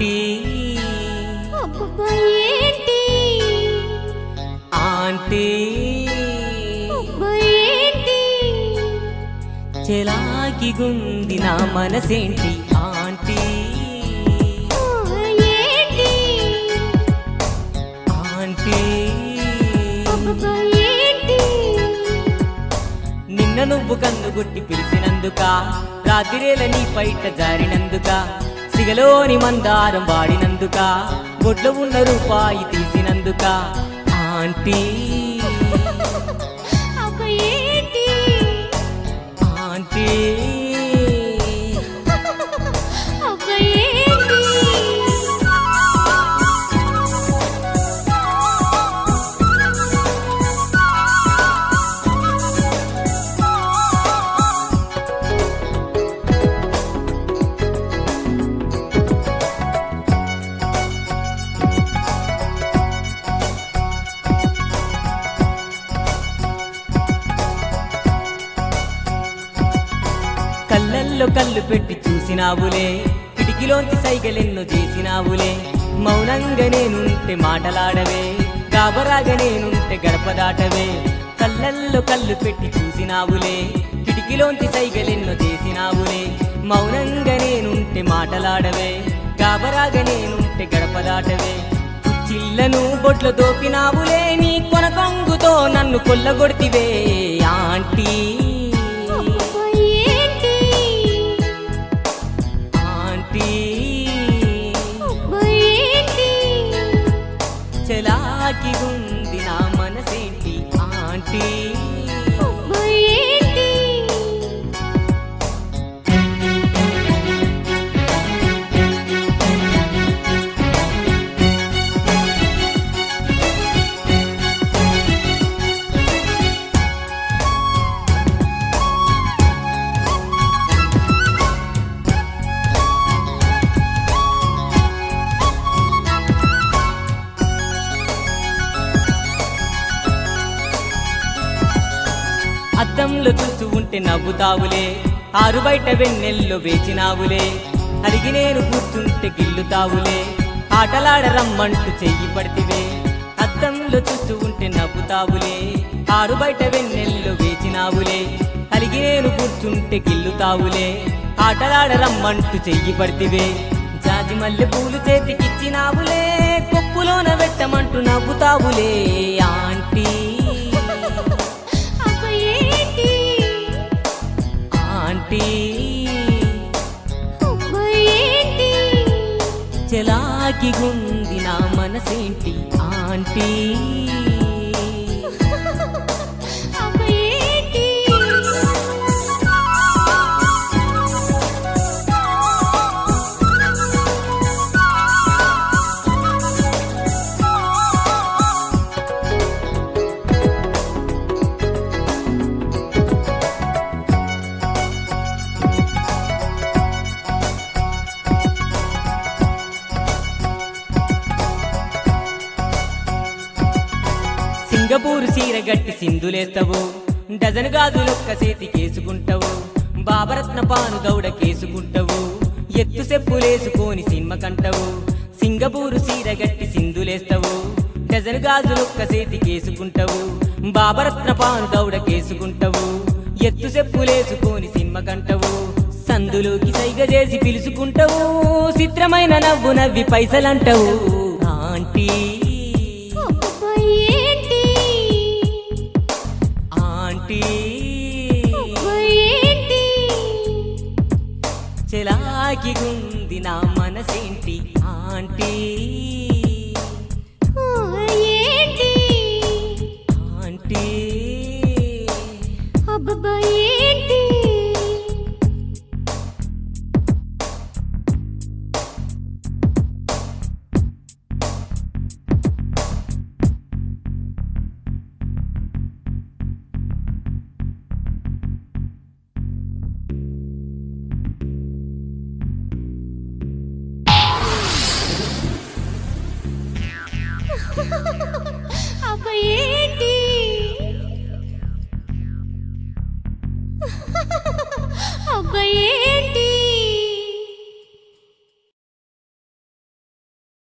aunty అబ్బబ్బా ఏంటి aunty అబ్బా ఏంటి చెలాకి గుంది నా మనసేంటి ఆంటీ ఆ, ఏంటి ఆంటీ అబ్బబ్బా ఏంటి నిన్న నువ్వు కన్ను గుట్టి పిలిచినందుక రాత్రిరేల నీ పైట జారినందుక సిగలోని మందారం వాడినందుక బొడ్లో ఉన్న రూపాయి తీసినందుక ఆంటీ అబ్బా ఏంటి ఆంటీ అబ్బా ఏంటి కళ్ళల్లో కళ్ళు పెట్టి చూసినావులే కిటికీలోంచి సైగలెన్నో చేసినావులే మౌనంగా నేనుంటే మాటలాడవే గాబరాగా నేనుంటే గడప దాటవే కళ్ళల్లో కళ్ళు పెట్టి చూసినావులే కిటికీలోంచి సైగలెన్నో చేసినావులే మౌనంగా నేనుంటే మాటలాడవే గాబరాగా నేనుంటే గడప దాటవే చిల్లను బొట్లు దోపినావులే నీ కొనకొంగుతో నన్ను కొల్లగొడితివే ఆంటీ అబ్బబ్బా ఏంటి ఆంటీ అబ్బా ఏంటి చెలాకి ఉంది నా మనసేంటి ఆంటీ అబ్బా ఏంటి అద్దంలో చూస్తూ ఉంటే నవ్వుతావులే ఆరు బయట వెన్నెల్లో వేచినావులే అలిగి నేను కూర్చుంటే గిల్లుతావులే ఆటలాడ రమ్మంటూ చెయ్యి పడితివే అద్దంలో చూస్తూ ఉంటే నవ్వుతావులే ఆరు బయట వెన్నెల్లో వేచినావులే అలిగి నేను కూర్చుంటే గిల్లుతావులే ఆటలాడ రమ్మంటూ చెయ్యి పడితివే జాజి మల్లె పూలు చేతికిచ్చినావులే కొప్పులోన పెట్టమంటూ నవ్వుతావులే ఆంటీ అబ్బా ఏంటి ఆంటీ అబ్బా ఏంటి చెలాకి గుంది నా మనసేంటి ఆంటీ అబ్బా ఏంటి సింగపూరు సీర గట్టి సింధులేస్తావు డజన్ గాజులొక్క చేతికేసుకుంటావు బాబరత్న పాను దౌడ కేసుకుంటావు ఎత్తు చెప్పులేసుకొని సినిమ కంటావు సింగపూరు సీర గట్టి సింధులేస్తావు డజన్ గాజులొక్క చేతికేసుకుంటావు బాబరత్న పాను దౌడ కేసుకుంటావు ఎత్తు చెప్పులేసుకొని సినిమ కంటావు సందులోకి సైగ చేసి పిలుచుకుంటావు చిత్రమైన నవ్వు నవ్వి పైసలంటావు ఆంటీ అబ్బా ఏంటి ఆంటీ అబ్బా ఏంటి చెలాకి గుంది నా మనసేంటి ఆంటీ ఆ, ఏంటి ఆంటీ అబ్బబ్బా ఏంటి అబ్బా ఏంటి అబ్బా